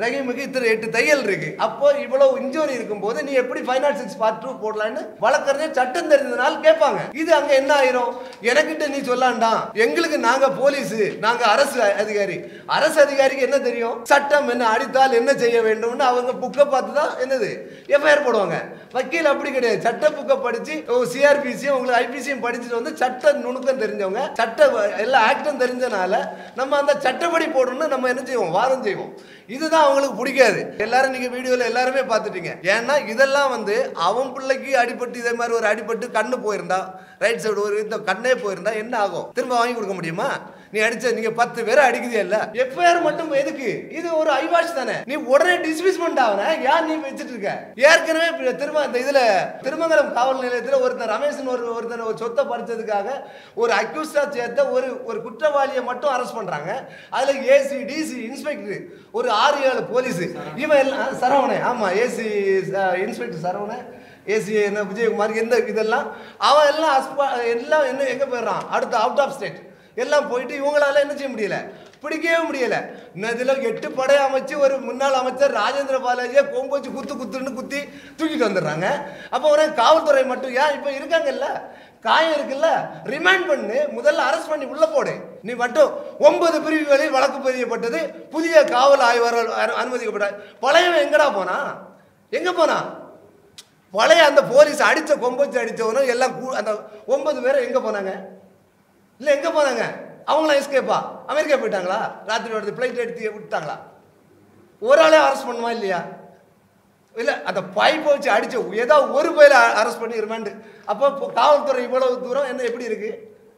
ரஹீமுக்கு இத்தனை எட்டு தையல் இருக்கு அப்போ இவ்வளவு இன்ஜுரி இருக்கும்போது நீ எப்படி ஃபைனான்ஸ் சிக்ஸ் பார்ட் டூ போடலான்னு வழக்கறிஞர் சட்டம் தெரிஞ்சதுனால கேட்பாங்க இது அங்க என்ன ஆயிரும் எனக்கிட்ட நீ சொல்லாண்டாம் எங்களுக்கு நாங்க போலீஸ் நாங்க அரசு அதிகாரி அரசு அதிகாரிக்கு என்ன தெரியும் சட்டம் என்ன அடித்தால் என்ன செய்ய வேண்டும்னு அவங்க புக்கை பார்த்து தான் என்னது எஃப்ஐஆர் போடுவாங்க வக்கீல் அப்படி கிடையாது சட்ட புக்கை படிச்சு சிஆர்பிசியும் உங்களுக்கு ஐபிசியும் படிச்சுட்டு வந்து சட்ட நுணுக்கம் தெரிஞ்சவங்க சட்ட எல்லா ஆக்டும் தெரிஞ்சனால நம்ம அந்த சட்டப்படி போடணும்னு நம்ம என்ன செய்வோம் வாதம் செய்வோம் இதுதான் அவங்களுக்கு பிடிக்காது எல்லாரும் நீங்க வீடியோல எல்லாருமே பார்த்துட்டீங்க ஏன்னா இதெல்லாம் வந்து அவன் பிள்ளைக்கு அடிபட்டு இதே மாதிரி ஒரு அடிபட்டு கண்ணு போயிருந்தா ரைட் சைடு ஒரு இந்த கண்ணே போயிருந்தா என்ன ஆகும் திரும்ப வாங்கி கொடுக்க முடியுமா நீ அடிச்ச நீங்க பத்து பேரை அடிக்குதே இல்ல எஃப்ஐஆர் மட்டும் எதுக்கு இது ஒரு ஐவாஷ் தானே நீ உடனே டிஸ்மிஸ் பண்ணிட்டாவன ஏன் நீ வச்சுட்டு இருக்க ஏற்கனவே இப்ப திரும்ப இந்த இதுல திருமங்கலம் காவல் நிலையத்துல ஒருத்தர் ரமேஷன் ஒரு ஒருத்தர் ஒரு சொத்தை பறிச்சதுக்காக ஒரு அக்யூஸ்டா சேர்த்த ஒரு ஒரு குற்றவாளியை மட்டும் அரெஸ்ட் பண்றாங்க அதுல ஏசி டிசி இன்ஸ்பெக்டர் ஒரு ஆறு ஏழு போலீஸ் இவன் எல்லாம் சரவணே ஆமா ஏசி இன்ஸ்பெக்டர் சரவணே ஏசி என்ன விஜயகுமார் எந்த இதெல்லாம் அவன் எல்லாம் அஸ்பா எல்லாம் என்ன எங்க போயிடுறான் அடுத்து அவுட் ஆஃப் ஸ்டேட் எல்லாம் போயிட்டு இவங்களால என்ன செய்ய முடியல பிடிக்கவே முடியல இன்னதுல எட்டு படை அமைச்சு ஒரு முன்னாள் அமைச்சர் ராஜேந்திர பாலாஜியை கொம்பு வச்சு குத்து குத்துன்னு குத்தி தூக்கிட்டு வந்துடுறாங்க அப்போ ஒரு காவல்துறை மட்டும் ஏன் இப்போ இருக்காங்கல்ல காயம் இருக்குல்ல ரிமாண்ட் பண்ணு முதல்ல அரெஸ்ட் பண்ணி உள்ள போடு நீ மட்டும் ஒன்பது பிரிவுகளில் வழக்கு பதியப்பட்டது புதிய காவல் ஆய்வாளர் அனு- அனுமதிக்கப்பட்ட பழையவன் எங்கடா போனா எங்க போனா பழைய அந்த போலீஸ் அடிச்ச கொம்பு வச்சு அடிச்சவனும் எல்லாம் கூ- அந்த ஒன்பது பேரும் எங்க போனாங்க இல்லை எங்கே போனாங்க அவங்களாம் எஸ்கேப்பா அமெரிக்கா போயிட்டாங்களா ராத்திரி வருது ஃப்ளைட் எடுத்து விட்டாங்களா ஒரு ஆளே அரெஸ்ட் பண்ணுமா இல்லையா இல்லை அந்த பைப்பை வச்சு அடிச்ச ஏதோ ஒரு பேர் அரெஸ்ட் பண்ணி ரிமாண்டு அப்போ இப்போ காவல்துறை இவ்வளவு தூரம் என்ன எப்படி இருக்கு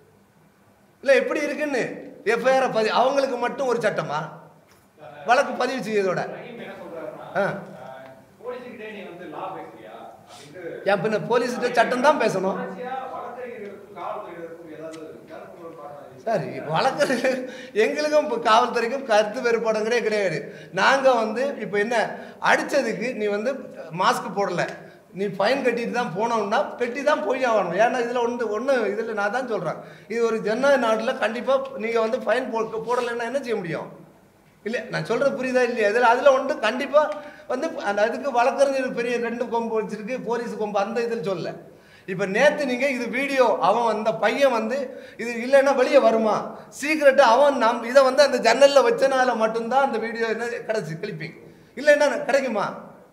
இல்லை எப்படி இருக்குன்னு எஃப்ஐஆர் பதி அவங்களுக்கு மட்டும் ஒரு சட்டமா வழக்கு பதிவு செய்யறதோட ரஹீம் என்ன சொல்றாருன்னா, ஆ. ஆஹ், போலீஸுக்கிட்டே நீ வந்து law பேசுறியா? அப்படின்ட்டு ஏன் பின்ன போலீஸ்கிட்ட சட்டம் தான் பேசணும் தொடர்ச்சியா வழக்கறிஞர்களுக்கும் காவல்துறையினருக்கும் ஏதாவது கருத்து முரண்பாடு இருந்துச்சு? சரி வழக்கறிஞர் எங்களுக்கும் இப்போ காவல்துறைக்கும் கருத்து வேறுபாடுங்கிறே கிடையாது நாங்கள் வந்து இப்போ என்ன அடித்ததுக்கு நீ வந்து மாஸ்க் போடலை நீ ஃபைன் கட்டிட்டு தான் போனோம்னா கட்டி தான் போய் ஆகணும் ஏன்னா இதில் ஒன்று ஒன்று இதில் நான் தான் சொல்கிறேன் இது ஒரு ஜனநாயக நாட்டில் கண்டிப்பாக நீங்கள் வந்து ஃபைன் போ போடலைன்னா என்ன செய்ய முடியும் இல்லை நான் சொல்கிறது புரியுதா இல்லையா இதில் அதில் ஒன்று கண்டிப்பாக வந்து அந்த அதுக்கு வழக்கறிஞர் பெரிய ரெண்டு கொம்பு வச்சிருக்கு போலீஸ் கொம்பு அந்த இதில் சொல்லல இப்போ நேற்று நீங்கள் இது வீடியோ அவன் அந்த பையன் வந்து இது இல்லைன்னா வெளியே வருமா சீக்கிரட்டு அவன் நம் இதை வந்து அந்த ஜன்னலில் வச்சனால மட்டும்தான் அந்த வீடியோ என்ன கிடச்சி கிளிப்பிங் இல்லைன்னா கிடைக்குமா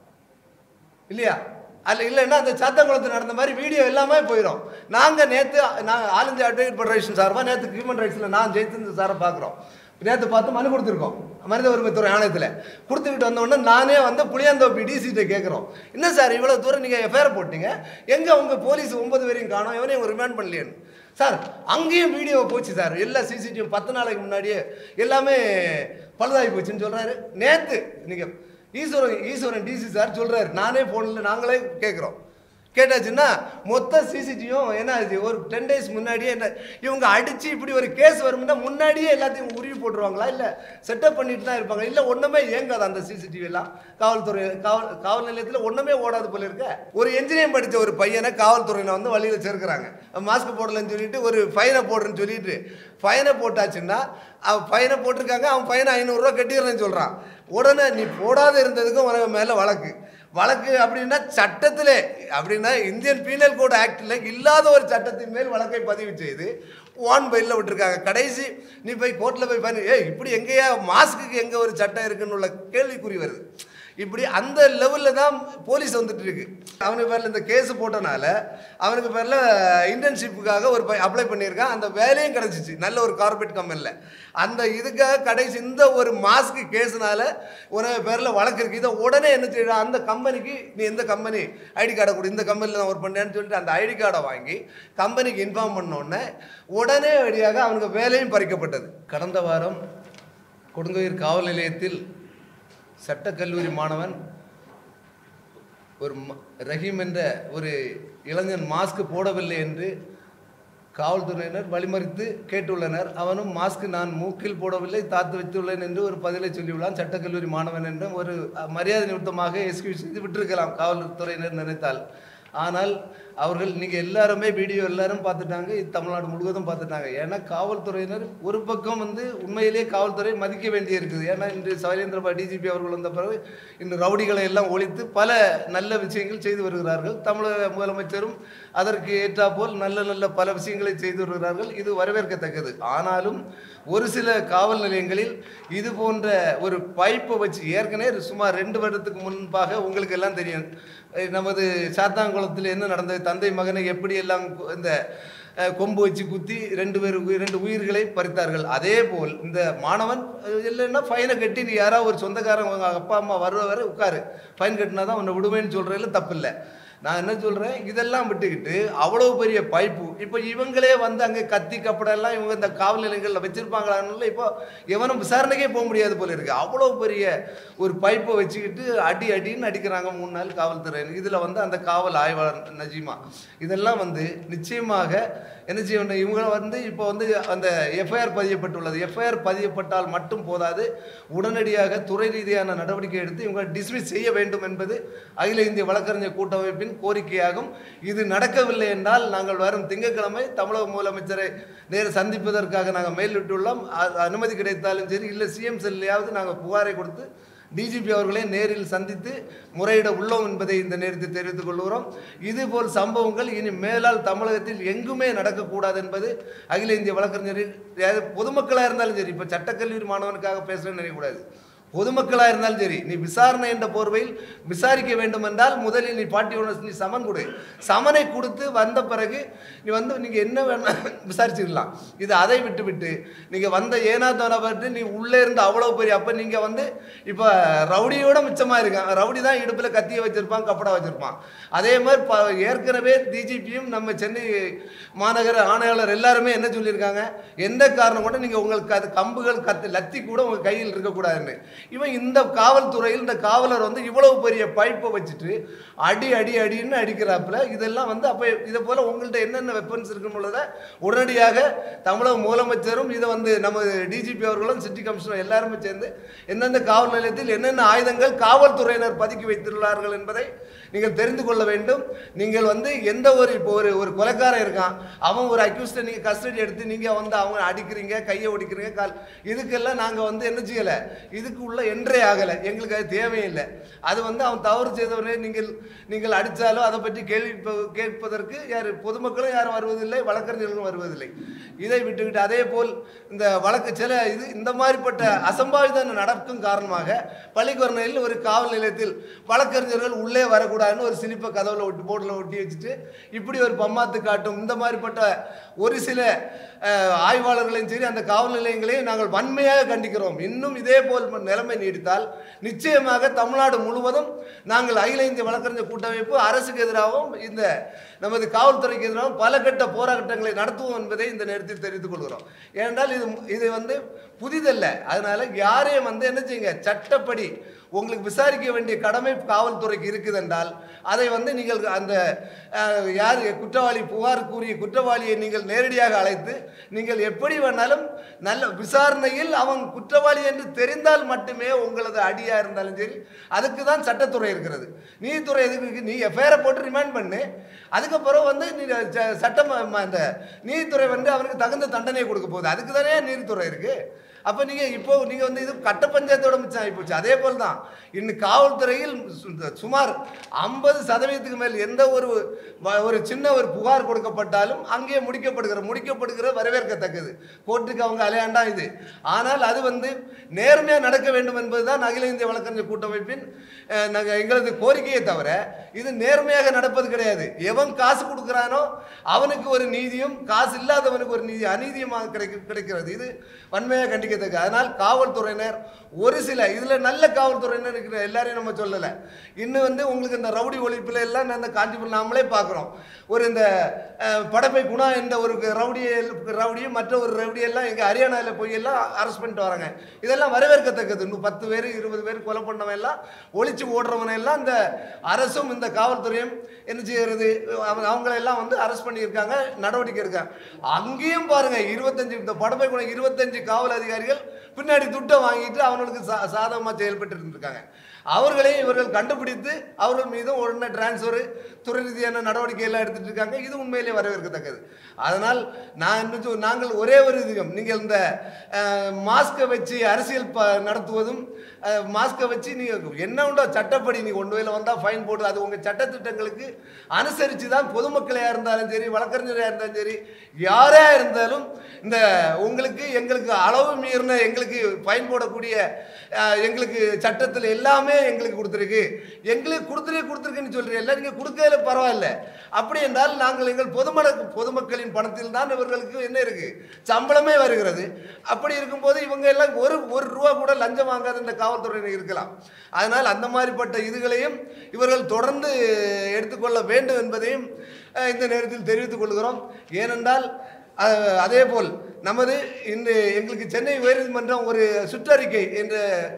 இல்லையா அல்ல இல்லைன்னா அந்த சாத்தங்குளத்தில் நடந்த மாதிரி வீடியோ எல்லாமே போயிடும் நாங்கள் நேற்று நான் ஆல் இந்தியா அட்வொகேட் ஃபெடரேஷன் சார்பாக நேற்று ஹியூமன் ரைட்ஸில் நான் ஜெயித்து சாரை பார்க்குறோம் நேற்று பார்த்து மனு கொடுத்துருக்கோம் மனித உரிமைத்துறை ஆணையத்தில் கொடுத்துக்கிட்டு வந்த உடனே நானே வந்து புளியாந்தோப்பி டிசிட்ட கேட்குறோம் என்ன சார் இவ்வளோ தூரம் நீங்கள் எஃப்ஐஆர் போட்டீங்க எங்கே உங்கள் போலீஸ் ஒன்பது பேரையும் காணோம் எவனையும் ரிமாண்ட் பண்ணலையேன்னு சார் அங்கேயும் வீடியோ போச்சு சார் எல்லா சிசிடிவி பத்து நாளைக்கு முன்னாடியே எல்லாமே பழுதாகி போச்சுன்னு சொல்கிறாரு நேற்று நீங்கள் ஈஸ்வரன் ஈஸ்வரன் டிசி சார் சொல்கிறாரு நானே ஃபோனில் நாங்களே கேட்குறோம் கேட்டாச்சுன்னா மொத்த சிசிடிவியும் என்ன ஆச்சு ஒரு டென் டேஸ் முன்னாடியே என்ன இவங்க அடித்து இப்படி ஒரு கேஸ் வரும்னா முன்னாடியே எல்லாத்தையும் உருவி போட்டுருவாங்களா இல்லை செட்டப் பண்ணிட்டு தான் இருப்பாங்க இல்லை ஒன்றுமே இயங்காது அந்த சிசிடிவி எல்லாம் காவல்துறை காவல் காவல் நிலையத்தில் ஒன்றுமே ஓடாது போல இருக்க ஒரு என்ஜினியரிங் படித்த ஒரு பையனை காவல்துறையில வந்து வழியில் சேர்க்குறாங்க மாஸ்க் போடலன்னு சொல்லிட்டு ஒரு ஃபைனை போடுறேன்னு சொல்லிட்டு ஃபைனை போட்டாச்சுன்னா அவன் ஃபைனை போட்டிருக்காங்க அவன் ஃபைனை ஐநூறுரூவா கட்டிடுறேன்னு சொல்கிறான் உடனே நீ போடாத இருந்ததுக்கும் உனக்கு மேலே வழக்கு வழக்கு அப்படின்னா சட்டத்திலே அப்படின்னா இந்தியன் பீனல் கோட் ஆக்டில் இல்லாத ஒரு சட்டத்தின் மேல் வழக்கை பதிவு செய்து ஒன் பைலில் விட்டுருக்காங்க கடைசி நீ போய் கோர்ட்டில் போய் பாரு ஏய் இப்படி எங்கேயா மாஸ்க்குக்கு எங்கே ஒரு சட்டம் இருக்குன்னு உள்ள கேள்விக்குறி வருது இப்படி அந்த லெவலில் தான் போலீஸ் வந்துட்டு இருக்கு அவனுக்கு பேரில் இந்த கேஸ் போட்டனால அவனுக்கு பேரில் இன்டர்ன்ஷிப்புக்காக ஒரு அப்ளை பண்ணியிருக்கான் அந்த வேலையும் கிடச்சிச்சு நல்ல ஒரு கார்பரேட் கம்பெனியில் அந்த இதுக்காக கடைசி இந்த ஒரு மாஸ்க்கு கேஸ்னால உனக்கு பேரில் வழக்கு இருக்குது இதை உடனே என்ன செய்யணும் அந்த கம்பெனிக்கு நீ எந்த கம்பெனி ஐடி கார்டை கொடு இந்த கம்பெனியில் நான் ஒர்க் பண்ணேன்னு சொல்லிட்டு அந்த ஐடி கார்டை வாங்கி கம்பெனிக்கு இன்ஃபார்ம் பண்ண உடனே உடனே வழியாக அவனுக்கு வேலையும் பறிக்கப்பட்டது கடந்த வாரம் கொடுங்கோயிர் காவல் நிலையத்தில் சட்டக்கல்லூரி மாணவன் ஒரு ம- ரஹீம் என்ற ஒரு இளைஞன் மாஸ்க் போடவில்லை என்று காவல்துறையினர் வழிமறித்து கேட்டுள்ளனர் அவனும் மாஸ்க் நான் மூக்கில் போடவில்லை தாத்து வைத்துள்ளேன் என்று ஒரு பதிலை சொல்லியுள்ளான் சட்டக்கல்லூரி மாணவன் என்ற ஒரு அஹ், மரியாதை நிமித்தமாக எஸ்கியூஸ் செய்து விட்டிருக்கலாம் காவல்துறையினர் நினைத்தால் ஆனால் அவர்கள் நீங்கள் எல்லாருமே வீடியோ எல்லாரும் பார்த்துட்டாங்க இது தமிழ்நாடு முழுவதும் பார்த்துட்டாங்க ஏன்னா காவல்துறையினர் ஒரு பக்கம் வந்து உண்மையிலேயே காவல்துறை மதிக்க வேண்டிய இருக்குது ஏன்னா இன்று சைலேந்திரபா டிஜிபி அவர்கள் வந்த பிறகு இன்று ரவுடிகளை எல்லாம் ஒழித்து பல நல்ல விஷயங்கள் செய்து வருகிறார்கள் தமிழக முதலமைச்சரும் அதற்கு ஏற்றாற்போல் நல்ல நல்ல பல விஷயங்களை செய்து வருகிறார்கள் இது வரவேற்கத்தக்கது ஆனாலும் ஒரு சில காவல் நிலையங்களில் இது போன்ற ஒரு பைப்பை வச்சு ஏற்கனவே சுமார் ரெண்டு வருடத்துக்கு முன்பாக உங்களுக்கு எல்லாம் தெரியும் அஹ் நமது சாத்தாங்குளத்தில் என்ன நடந்தது தந்தை மகனை எப்படி எல்லாம் கு- இந்த அஹ், கொம்பு வச்சு குத்தி ரெண்டு பேர் உயிர்- ரெண்டு உயிர்களை பறித்தார்கள் அதே போல் இந்த மாணவன் அஹ், இல்லைன்னா ஃபைனை கட்டி நீ யாராவது ஒரு சொந்தக்காரன் உங்க அப்பா அம்மா வர்ற வரை உட்காரு ஃபைன் கட்டினா தான் உன்னை விடுவேன்னு சொல்கிறதுல தப்பு இல்லை நான் என்ன சொல்கிறேன் இதெல்லாம் விட்டுக்கிட்டு அவ்வளோ பெரிய பைப்பு இப்போ இவங்களே வந்து அங்கே கத்தி கப்படெல்லாம் இவங்க இந்த காவல் நிலையங்களில் வச்சுருப்பாங்களான்னு இப்போ எவனும் விசாரணைக்கே போக முடியாது போல இருக்குது அவ்வளோ பெரிய ஒரு பைப்பை வச்சுக்கிட்டு அடி அடின்னு அடிக்கிறாங்க மூணு நாள் காவல்துறை இதில் வந்து அந்த காவல் ஆய்வாளர் நஜீமா இதெல்லாம் வந்து நிச்சயமாக என்ன செய்ய வேண்டும் இவங்க வந்து இப்போ வந்து அந்த எஃப்ஐஆர் பதியப்பட்டுள்ளது எஃப்ஐஆர் பதியப்பட்டால் மட்டும் போதாது உடனடியாக துறை ரீதியான நடவடிக்கை எடுத்து இவங்க டிஸ்மிஸ் செய்ய வேண்டும் என்பது அகில இந்திய வழக்கறிஞர் கூட்டமைப்பின் கோரிக்கையாகும் இது நடக்கவில்லை என்றால் நாங்கள் வரும் திங்கட்கிழமை தமிழக முதலமைச்சரை நேரு சந்திப்பதற்காக நாங்கள் மெயிலிட்டுள்ளோம் அ- அனுமதி கிடைத்தாலும் சரி இல்லை சிஎம் செல்லையாவது நாங்கள் புகாரை கொடுத்து டிஜிபி அவர்களை நேரில் சந்தித்து முறையிட உள்ளோம் என்பதை இந்த நேரத்தில் தெரிவித்துக் கொள்கிறோம் இதுபோல் சம்பவங்கள் இனி மேலால் தமிழகத்தில் எங்குமே நடக்கக்கூடாது என்பது அகில இந்திய வழக்கறிஞரில் யாரு- பொதுமக்களாக இருந்தாலும் சரி இப்போ சட்டக்கல்லூரி மாணவனுக்காக பேசுகிறேன்னு நினைக்கக்கூடாது பொதுமக்களாக இருந்தாலும் சரி நீ விசாரணை என்ற போர்வையில் விசாரிக்க வேண்டும் என்றால் முதலில் நீ பாட்டி ஓனர்ஸ் நீ சமன் கொடு சமனை கொடுத்து வந்த பிறகு நீ வந்து நீங்கள் என்ன வேணா விசாரிச்சுக்கலாம் இது அதை விட்டு விட்டு நீங்கள் வந்த ஏனா தோனா பார்த்து நீ உள்ளே இருந்து அவ்வளோ பெரிய அப்போ நீங்கள் வந்து இப்போ ரவுடியோட மிச்சமாக இருக்கான் ரவுடி தான் இடுப்பில் கத்தியை வச்சுருப்பான் கப்படா வச்சுருப்பான் அதே மாதிரி ப ஏற்கனவே டிஜிபியும் நம்ம சென்னை மாநகர ஆணையாளர் எல்லாருமே என்ன சொல்லியிருக்காங்க எந்த காரணம் கூட நீங்கள் உங்களுக்கு அது கம்புகள் கத்து லத்தி கூட உங்கள் கையில் இருக்கக்கூடாதுன்னு இவன் இந்த காவல்துறையில் இந்த காவலர் வந்து இவ்வளவு பெரிய பைப்பை வச்சுட்டு அடி அடி அடின்னு அடிக்கிறாப்புல இதெல்லாம் வந்து அப்போ இதை போல் உங்கள்கிட்ட என்னென்ன வெப்பன்ஸ் இருக்குன்னு உடனடியாக தமிழக முதலமைச்சரும் இதை வந்து நம்ம டிஜிபி அவர்களும் சிட்டி கமிஷனர் எல்லாருமே சேர்ந்து எந்தெந்த காவல் நிலையத்தில் என்னென்ன ஆயுதங்கள் காவல்துறையினர் பதுக்கி வைத்துள்ளார்கள் என்பதை நீங்கள் தெரிந்து கொள்ள வேண்டும் நீங்கள் வந்து எந்த ஒரு இப்போ ஒரு ஒரு கொலைக்காரன் இருக்கான் அவன் ஒரு அக்யூஸ்டை நீங்கள் கஸ்டடி எடுத்து நீங்கள் வந்து அவங்க அடிக்கிறீங்க கையை ஒடிக்கிறீங்க கால் இதுக்கெல்லாம் நாங்கள் வந்து என்ன செய்யலை இதுக்கு உள்ள என்ட்ரே ஆகலை எங்களுக்கு அது தேவையில்லை அது வந்து அவன் தவறு செய்தவனே நீங்கள் நீங்கள் அடித்தாலும் அதை பற்றி கேள்வி ப- கேட்பதற்கு யார் பொதுமக்களும் யாரும் வருவதில்லை வழக்கறிஞர்களும் வருவதில்லை இதை விட்டுவிட்டு அதே போல் இந்த வழக்கு சில இது இந்த மாதிரிப்பட்ட அசம்பாவிதம் நடக்கும் காரணமாக பள்ளிக்கொரணையில் ஒரு காவல் நிலையத்தில் வழக்கறிஞர்கள் உள்ளே வரக்கூடாதுன்னு ஒரு சிலிப்பை கதவுல ஒட்டி போர்டில் ஒட்டி வச்சுட்டு இப்படி ஒரு பம்மாத்து காட்டும் இந்த மாதிரிப்பட்ட ஒரு சில அஹ், ஆய்வாளர்களையும் சரி அந்த காவல் நிலையங்களையும் நாங்கள் வன்மையாக கண்டிக்கிறோம் இன்னும் இதே போல் நிலைமை நீடித்தால் நிச்சயமாக தமிழ்நாடு முழுவதும் நாங்கள் அகில இந்திய வழக்கறிஞர் கூட்டமைப்பு அரசுக்கு எதிராகவும் இந்த நமது காவல்துறைக்கு எதிராகவும் பல கட்ட போராட்டங்களை நடத்துவோம் என்பதை இந்த நேரத்தில் தெரிவித்துக் கொள்கிறோம் ஏனென்றால் இது இது வந்து புதிதல்ல அதனால யாரையும் வந்து என்ன செய்யுங்க சட்டப்படி உங்களுக்கு விசாரிக்க வேண்டிய கடமை காவல்துறைக்கு இருக்குது என்றால் அதை வந்து நீங்கள் அந்த அஹ், யார் குற்றவாளி புகார் கூறிய குற்றவாளியை நீங்கள் நேரடியாக அழைத்து நீங்கள் எப்படி வேணாலும் நல்ல விசாரணையில் அவன் குற்றவாளி என்று தெரிந்தால் மட்டுமே உங்களது அடியா இருந்தாலும் சரி அதுக்கு தான் சட்டத்துறை இருக்கிறது நீதித்துறை எதுக்கு இருக்கு? நீ எஃப்ஐஆரை போட்டு ரிமாண்ட் பண்ணு அதுக்கப்புறம் வந்து நீ ச- சட்டம் ம- அந்த நீதித்துறை வந்து அவனுக்கு தகுந்த தண்டனை கொடுக்க போகுது அதுக்கு தானே நீதித்துறை இருக்கு அப்போ நீங்கள் இப்போ நீங்கள் வந்து இது கட்ட பஞ்சாயத்தோட மிச்சம் ஆகிப்போச்சு அதே போல் தான் இன்னும் காவல்துறையில் சு- சுமார் ஐம்பது சதவீதத்துக்கு மேல் எந்த ஒரு வ- ஒரு சின்ன ஒரு புகார் கொடுக்கப்பட்டாலும் அங்கேயே முடிக்கப்படுகிற முடிக்கப்படுகிற வரவேற்கத்தக்கது கோர்ட்டுக்கு அவங்க அலையாண்டா இது ஆனால் அது வந்து நேர்மையாக நடக்க வேண்டும் என்பதுதான் அகில இந்திய வழக்கறிஞர் கூட்டமைப்பின் அஹ், நாங்க எங்களது கோரிக்கையை தவிர இது நேர்மையாக நடப்பது கிடையாது எவன் காசு கொடுக்குறானோ அவனுக்கு ஒரு நீதியும் காசு இல்லாதவனுக்கு ஒரு நீதி அநீதியமாக கிடைக்க கிடைக்கிறது இது வன்மையாக கண்டிக்கத்தக்க அதனால் காவல்துறையினர் ஒரு சில இதில் நல்ல காவல்துறையினர் இருக்கிற எல்லாரையும் நம்ம சொல்லலை இன்னும் வந்து உங்களுக்கு இந்த ரவுடி ஒழிப்பில் எல்லாம் இந்த காஞ்சிபுரம் நாமளே பார்க்குறோம் ஒரு இந்த அஹ், படப்பை குணா என்ற ஒரு ரவுடியை ரவுடியும் மற்ற ஒரு ரவுடியெல்லாம் எங்கள் ஹரியானாவில் போய் எல்லாம் அரெஸ்ட் பண்ணிட்டு வராங்க இதெல்லாம் வரவேற்கத்தக்கது இன்னும் பத்து பேர் இருபது பேர் கொலை பண்ணவன் எல்லாம் ஒழிச்சு ஓடுறவனை எல்லாம் இந்த அரசும் இந்த காவல்துறையும் என்ன செய்யறது அவங்க அவங்களெல்லாம் வந்து அரெஸ்ட் பண்ணியிருக்காங்க நடவடிக்கை இருக்காங்க அங்கேயும் பாருங்க இருபத்தஞ்சு இந்த படப்பை குணம் இருபத்தஞ்சு காவல் அதிகாரிகள் பின்னாடி துட்டை வாங்கிட்டு அவனுக்கு சா சாதகமாக செயல்பட்டு இருந்திருக்காங்க அவர்களையும் இவர்கள் கண்டுபிடித்து அவர்கள் மீதும் உடனே டிரான்ஸ்ஃபர் துறை ரீதியான நடவடிக்கை எல்லாம் எடுத்துட்டு இருக்காங்க இது உண்மையிலே வரவேற்கத்தக்கது அதனால் நான் என்ன சொல் நாங்கள் ஒரே ஒரு இதுகம் நீங்கள் இந்த மாஸ்கை வச்சு அரசியல் ப நடத்துவதும் மாஸ்கை வச்சு நீங்கள் என்ன உண்டோ சட்டப்படி நீங்கள் ஒன்று வேலை வந்தால் ஃபைன் போடு அது உங்கள் சட்டத்திட்டங்களுக்கு அனுசரித்து தான் பொதுமக்களையாக இருந்தாலும் சரி வழக்கறிஞராக இருந்தாலும் சரி யாராக இருந்தாலும் இந்த உங்களுக்கு எங்களுக்கு அளவு மீறின எங்களுக்கு ஃபைன் போடக்கூடிய அஹ், எங்களுக்கு சட்டத்தில் எல்லாமே எங்களுக்கு கொடுத்துருக்கு எங்களுக்கு கொடுத்துருக்கே கொடுத்துருக்குன்னு சொல்கிறீங்க நீங்கள் கொடுக்கல பரவாயில்ல அப்படி என்றால் நாங்கள் எங்கள் பொதுமட பொதுமக்களின் பணத்தில் தான் இவர்களுக்கு என்ன இருக்கு சம்பளமே வருகிறது அப்படி இருக்கும்போது இவங்க எல்லாம் ஒரு ஒரு ரூபா கூட லஞ்சம் வாங்காத இந்த காவல்துறையினர் இருக்கலாம் அதனால் அந்த மாதிரிப்பட்ட இதுகளையும் இவர்கள் தொடர்ந்து எடுத்துக்கொள்ள வேண்டும் என்பதையும் அஹ், இந்த நேரத்தில் தெரிவித்துக் கொள்கிறோம் ஏனென்றால் அஹ், அதேபோல் நமது இன்று எங்களுக்கு சென்னை உயர்நீதிமன்றம் ஒரு சுற்றறிக்கை என்ற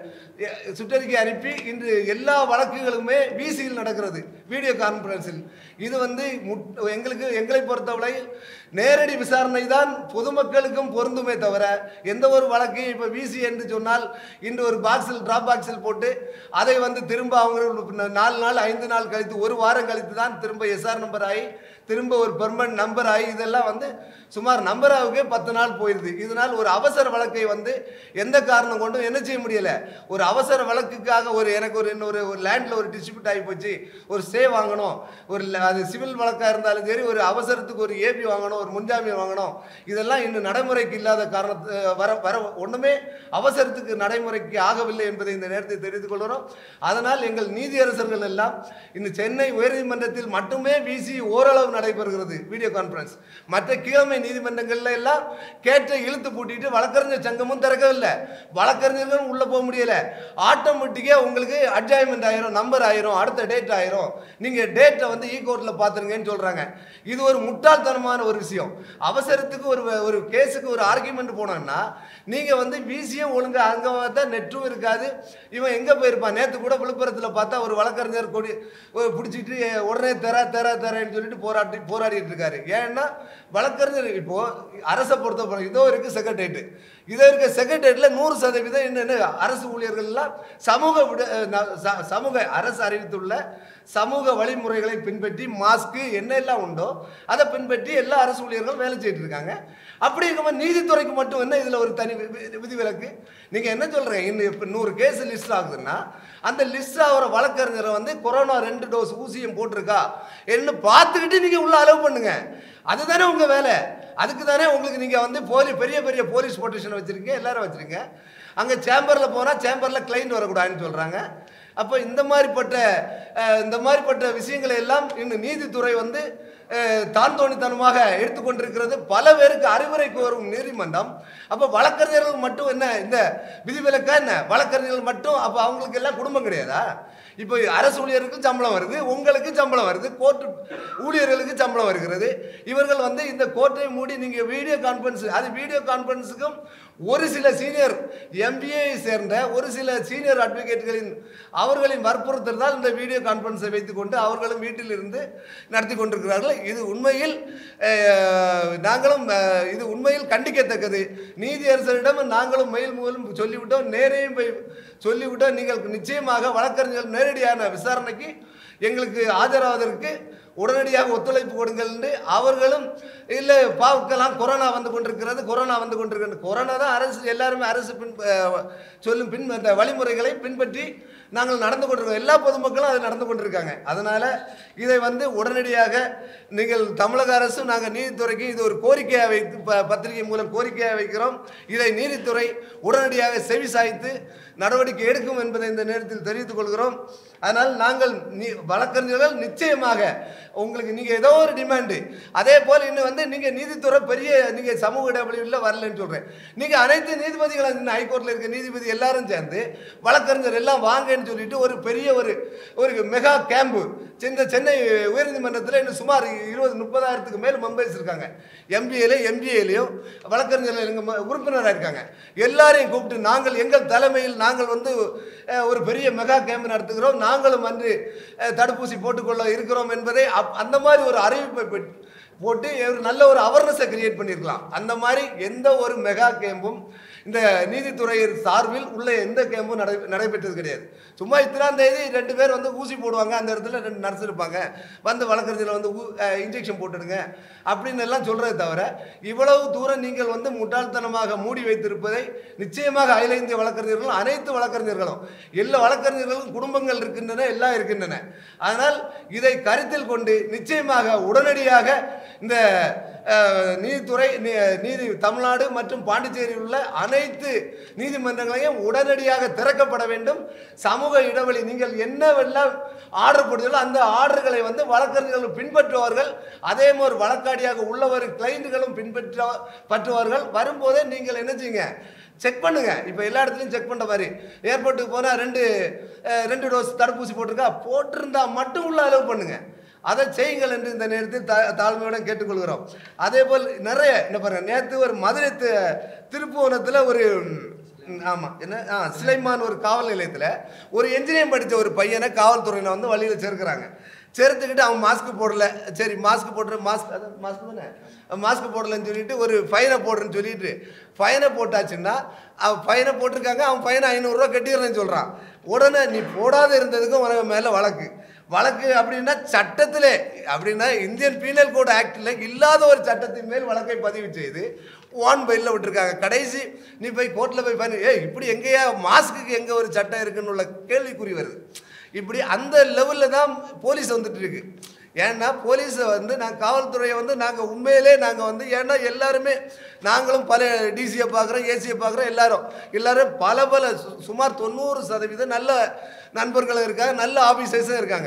எ- சுற்றறிக்கை அனுப்பி இன்று எல்லா வழக்குகளுமே விசியில் நடக்கிறது வீடியோ கான்ஃபரன்ஸில் இது வந்து முட்- எங்களுக்கு எங்களை பொறுத்தவரை நேரடி விசாரணை தான் பொதுமக்களுக்கும் பொருந்துமே தவிர எந்த ஒரு வழக்கையும் இப்போ விசி என்று சொன்னால் இன்று ஒரு பாக்ஸில் ட்ராப் பாக்ஸில் போட்டு அதை வந்து திரும்ப அவங்க நாலு நாள் ஐந்து நாள் கழித்து ஒரு வாரம் கழித்து தான் திரும்ப எஸ்ஆர் நம்பர் ஆகி திரும்ப ஒரு பெர்மனன்ட் நம்பர் ஆகி இதெல்லாம் வந்து சுமார் நம்பராவுக்கே பத்து நாள் போயிடுது இதனால் ஒரு அவசர வழக்கை வந்து எந்த காரணம் கொண்டும் என்ன செய்ய முடியல ஒரு அவசர வழக்குக்காக ஒரு எனக்கு ஒரு இன்னொரு ஒரு லேண்டில் ஒரு டிஸ்ட்ரிபியூட் ஆகி போச்சு ஒரு ஸ்டே வாங்கணும் ஒரு ல- அது சிவில் வழக்காக இருந்தாலும் சரி ஒரு அவசரத்துக்கு ஒரு ஏபி வாங்கணும் ஒரு முன்ஜாமீன் வாங்கணும் இதெல்லாம் இன்னும் நடைமுறைக்கு இல்லாத காரணத்து வர வர ஒன்றுமே அவசரத்துக்கு நடைமுறைக்கு ஆகவில்லை என்பதை இந்த நேரத்தை தெரிவித்துக் கொள்கிறோம் அதனால் எங்கள் நீதியரசர்கள் எல்லாம் இந்த சென்னை உயர்நீதிமன்றத்தில் மட்டுமே விசி ஓரளவு நடைபெறுகிறது வீடியோ கான்ஃபரன்ஸ் மற்ற கீழமை நீதிமன்றங்கள்ல எல்லாம் கேட்டை இழுத்து பூட்டிட்டு வழக்கறிஞர் சங்கமும் திறக்கவில்லை வழக்கறிஞர்களும் உள்ள போக முடியல ஆட்டோமேட்டிக்கா உங்களுக்கு அட்ஜாயின்மெண்ட் ஆயிரும் நம்பர் ஆயிரும் அடுத்த டேட் ஆயிரும் நீங்க டேட்டை வந்து இ கோர்ட்ல பாத்துருங்கன்னு சொல்றாங்க இது ஒரு முட்டாள்தனமான ஒரு விஷயம் அவசரத்துக்கு ஒரு ஒரு கேஸுக்கு ஒரு ஆர்குமெண்ட் போனோம்னா நீங்க வந்து விசியும் ஒழுங்கா அங்க பார்த்தா நெட்டும் இருக்காது இவன் எங்க போயிருப்பான் நேத்து கூட விழுப்புரத்துல பார்த்தா ஒரு வழக்கறிஞர் கொடி ஒரு பிடிச்சிட்டு உடனே தர தர தரேன்னு சொல்லிட்டு போராட்டி போராடிட்டு இருக்காரு ஏன்னா வழக்கறிஞர் இப்போ அரசை பொறுத்த இதோ இருக்கு செக்ரட்டேரியட் இதோ இருக்க செக்ரட்டேரியட்ல நூறு சதவீதம் என்னென்ன அரசு ஊழியர்கள் எல்லாம் சமூக விட அஹ் ந- ச- சமூக அரசு அறிவித்துள்ள சமூக வழிமுறைகளை பின்பற்றி மாஸ்க்கு என்ன எல்லாம் உண்டோ அதை பின்பற்றி எல்லா அரசு ஊழியர்களும் வேலை செய்துட்டு இருக்காங்க அப்படி இருக்கும்போது நீதித்துறைக்கு மட்டும் என்ன இதில் ஒரு தனி வி- வி- விதிவிலக்கு நீங்கள் என்ன சொல்கிறீங்க இன்னும் இப்போ நூறு கேஸ் லிஸ்ட் ஆகுதுன்னா அந்த லிஸ்ட் ஆகிற வழக்கறிஞரை வந்து கொரோனா ரெண்டு டோஸ் ஊசியும் போட்டிருக்கா என்ன பார்த்துக்கிட்டு நீங்கள் உள்ள அலோவ் பண்ணுங்க அதுதானே உங்கள் வேலை அதுக்கு தானே உங்களுக்கு நீங்கள் வந்து போலி பெரிய பெரிய போலீஸ் பொட்டிஷன் வச்சுருக்கீங்க எல்லாரும் வச்சுருங்க அங்கே சேம்பரில் போனால் சேம்பரில் கிளைண்ட் வரக்கூடாதுன்னு சொல்கிறாங்க அப்போ இந்த மாதிரிப்பட்ட அஹ், இந்த மாதிரிப்பட்ட விஷயங்களை எல்லாம் இன்னும் நீதித்துறை வந்து அஹ், தாந்தோணித்தனமாக எடுத்துக்கொண்டிருக்கிறது பல பேருக்கு அறிவுரை கோரும் நீதிமன்றம் அப்போ வழக்கறிஞர்கள் மட்டும் என்ன இந்த விதிவிலக்கா என்ன வழக்கறிஞர்கள் மட்டும் அப்போ அவங்களுக்கு எல்லாம் குடும்பம் கிடையாதா இப்போ அரசு ஊழியருக்கு சம்பளம் வருது உங்களுக்கு சம்பளம் வருது கோர்ட்டு ஊழியர்களுக்கு சம்பளம் வருகிறது இவர்கள் வந்து இந்த கோர்ட்டை மூடி நீங்கள் வீடியோ கான்ஃபரன்ஸ் அது வீடியோ கான்ஃபரன்ஸுக்கும் ஒரு சில சீனியர் எம்பிஏ சேர்ந்த ஒரு சில சீனியர் அட்வொகேட்டுகளின் அவர்களின் வற்புறுத்தல் தான் இந்த வீடியோ கான்ஃபரன்ஸை வைத்துக்கொண்டு அவர்களும் வீட்டில் இருந்து நடத்தி கொண்டிருக்கிறார்கள் இது உண்மையில் அஹ், நாங்களும் அஹ், இது உண்மையில் கண்டிக்கத்தக்கது நீதியரசரிடம் நாங்களும் மெயில் மூலம் சொல்லிவிட்டோம் நேரையும் போய் சொல்லிவிட்டோம் நீங்கள் நிச்சயமாக வழக்கறிஞர்கள் நேரடியான விசாரணைக்கு எங்களுக்கு ஆஜராவதற்கு உடனடியாக ஒத்துழைப்பு கொடுங்கள் என்று அவர்களும் இல்லை பார்க்கலாம் கொரோனா வந்து கொண்டிருக்கிறது கொரோனா வந்து கொண்டிருக்கிறது கொரோனா தான் அரசு எல்லாருமே அரசு பின் அஹ், சொல்லும் பின் அந்த வழிமுறைகளை பின்பற்றி நாங்கள் நடந்து கொண்டிருக்கோம் எல்லா பொதுமக்களும் அது நடந்து கொண்டிருக்காங்க அதனால் இதை வந்து உடனடியாக நீங்கள் தமிழக அரசு நாங்கள் நீதித்துறைக்கு இது ஒரு கோரிக்கையாக வைத்து ப பத்திரிகை மூலம் கோரிக்கையாக வைக்கிறோம் இதை நீதித்துறை உடனடியாக செவி சாய்த்து நடவடிக்கை எடுக்கும் என்பதை இந்த நேரத்தில் தெரிவித்துக் கொள்கிறோம் அதனால் நாங்கள் நீ வழக்கறிஞர்கள் நிச்சயமாக உங்களுக்கு நீங்கள் ஏதோ ஒரு டிமாண்டு அதே போல் இன்னும் வந்து நீங்கள் நீதித்துறை பெரிய நீங்கள் சமூக இடைவெளியில் வரலன்னு சொல்கிறேன் நீங்கள் அனைத்து நீதிபதிகளும் இன்னும் ஹைகோர்ட்டில் இருக்க நீதிபதி எல்லாரும் சேர்ந்து வழக்கறிஞர் எல்லாம் வாங்கன்னு சொல்லிட்டு ஒரு பெரிய ஒரு ஒரு மெகா கேம்பு இந்த சென்னை உயர்நீதிமன்றத்தில் இன்னும் சுமார் இருபது முப்பதாயிரத்துக்கு மேல் மெம்பர்ஸ் இருக்காங்க எம்பிஏல எம்பிஏலையும் வழக்கறிஞர்கள் எங்கள் உறுப்பினராக இருக்காங்க எல்லாரையும் கூப்பிட்டு நாங்கள் எங்கள் தலைமையில் நாங்கள் வந்து அஹ், ஒரு பெரிய மெகா கேம்ப் நடத்துகிறோம் நாங்களும் வந்து அஹ், தடுப்பூசி போட்டுக்கொள்ள இருக்கிறோம் என்பதை அப்- அந்த மாதிரி ஒரு அறிவிப்பை பெற்- போட்டு ஒரு நல்ல ஒரு அவேர்னஸை கிரியேட் பண்ணியிருக்கலாம் அந்த மாதிரி எந்த ஒரு மெகா கேம்பும் இந்த நீதித்துறை சார்பில் உள்ள எந்த கேம்பும் நடை நடைபெற்றது கிடையாது சும்மா இத்தனாம் தேதி ரெண்டு பேர் வந்து ஊசி போடுவாங்க அந்த இடத்துல ரெண்டு நர்ஸ் இருப்பாங்க வந்து வழக்கறிஞர் வந்து இன்ஜெக்ஷன் போட்டுடுங்க அப்படின்னு எல்லாம் சொல்றதை தவிர இவ்வளவு தூரம் நீங்கள் வந்து முட்டாள்தனமாக மூடி வைத்திருப்பதை நிச்சயமாக அகில இந்திய வழக்கறிஞர்களும் அனைத்து வழக்கறிஞர்களும் எல்லா வழக்கறிஞர்களும் குடும்பங்கள் இருக்கின்றன எல்லாம் இருக்கின்றன அதனால் இதை கருத்தில் கொண்டு நிச்சயமாக உடனடியாக இந்த அஹ், நீதித்துறை நீ- நீதி தமிழ்நாடு மற்றும் பாண்டிச்சேரியில் உள்ள அனைத்து நீதிமன்றங்களையும் உடனடியாக திறக்கப்பட வேண்டும் சமூக இடைவெளி நீங்கள் என்னவெல்லாம் ஆர்டர் போடுறீங்களோ அந்த ஆர்டர்களை வந்து வழக்கறிஞர்கள் பின்பற்றுவார்கள் அதே மாதிரி வழக்காடியாக உள்ளவர் கிளைண்ட்டுகளும் பின்பற்ற பற்றுவார்கள் வரும்போதே நீங்கள் என்ன செய்யுங்க செக் பண்ணுங்க இப்போ எல்லா இடத்துலையும் செக் பண்ணுற மாதிரி ஏர்போர்ட்டுக்கு போனால் ரெண்டு அஹ், ரெண்டு டோஸ் தடுப்பூசி போட்டிருக்கா போட்டிருந்தா மட்டும் உள்ள அளவு பண்ணுங்க அதை செய்யுங்கள் என்று இந்த நேரத்தில் தா தாழ்மையுடன் கேட்டுக்கொள்கிறோம் அதே போல் நிறைய என்ன பாருங்க நேற்று ஒரு மதுரை தி- திருப்புவனத்தில் ஒரு ம், ஆமா என்ன ஆ சிலைமான் ஒரு காவல் நிலையத்தில் ஒரு என்ஜினியரிங் படித்த ஒரு பையனை காவல்துறையினர் வந்து வழியில் சேர்க்குறாங்க சேர்த்துக்கிட்டு அவன் மாஸ்க் போடல சரி மாஸ்க் போடுற மாஸ்க் அது மாஸ்க் தானே மாஸ்க் போடலன்னு சொல்லிட்டு ஒரு ஃபைனை போடுறேன்னு சொல்லிட்டு ஃபைனை போட்டாச்சுன்னா அவன் ஃபைனை போட்டிருக்காங்க அவன் ஃபைனை ஐநூறுரூவா கட்டிடுறேன்னு சொல்கிறான் உடனே நீ போடாத இருந்ததுக்கும் உனக்கு மேலே வழக்கு வழக்கு அப்படின்னா சட்டத்திலே அப்படின்னா இந்தியன் பீனல் கோட் ஆக்டில் இல்லாத ஒரு சட்டத்தின் மேல் வழக்கை பதிவு செய்து ஒன் பைலில் விட்டுருக்காங்க கடைசி நீ போய் கோர்ட்டில் போய் பண்ணி ஏய் இப்படி எங்கேயா மாஸ்க்குக்கு எங்கே ஒரு சட்டம் இருக்குன்னு உள்ள கேள்விக்குறி வருது இப்படி அந்த லெவலில் தான் போலீஸ் வந்துட்டு இருக்கு ஏன்னா போலீஸை வந்து நான் காவல்துறையை வந்து நாங்கள் உண்மையிலே நாங்கள் வந்து ஏன்னா எல்லாருமே நாங்களும் பல டிசியை பார்க்குறோம் ஏசியை பார்க்குறோம் எல்லாரும் எல்லாரும் பல பல சு- சுமார் தொண்ணூறு சதவீதம் நல்ல நண்பர்களும் இருக்காங்க நல்ல ஆஃபீஸர்ஸும் இருக்காங்க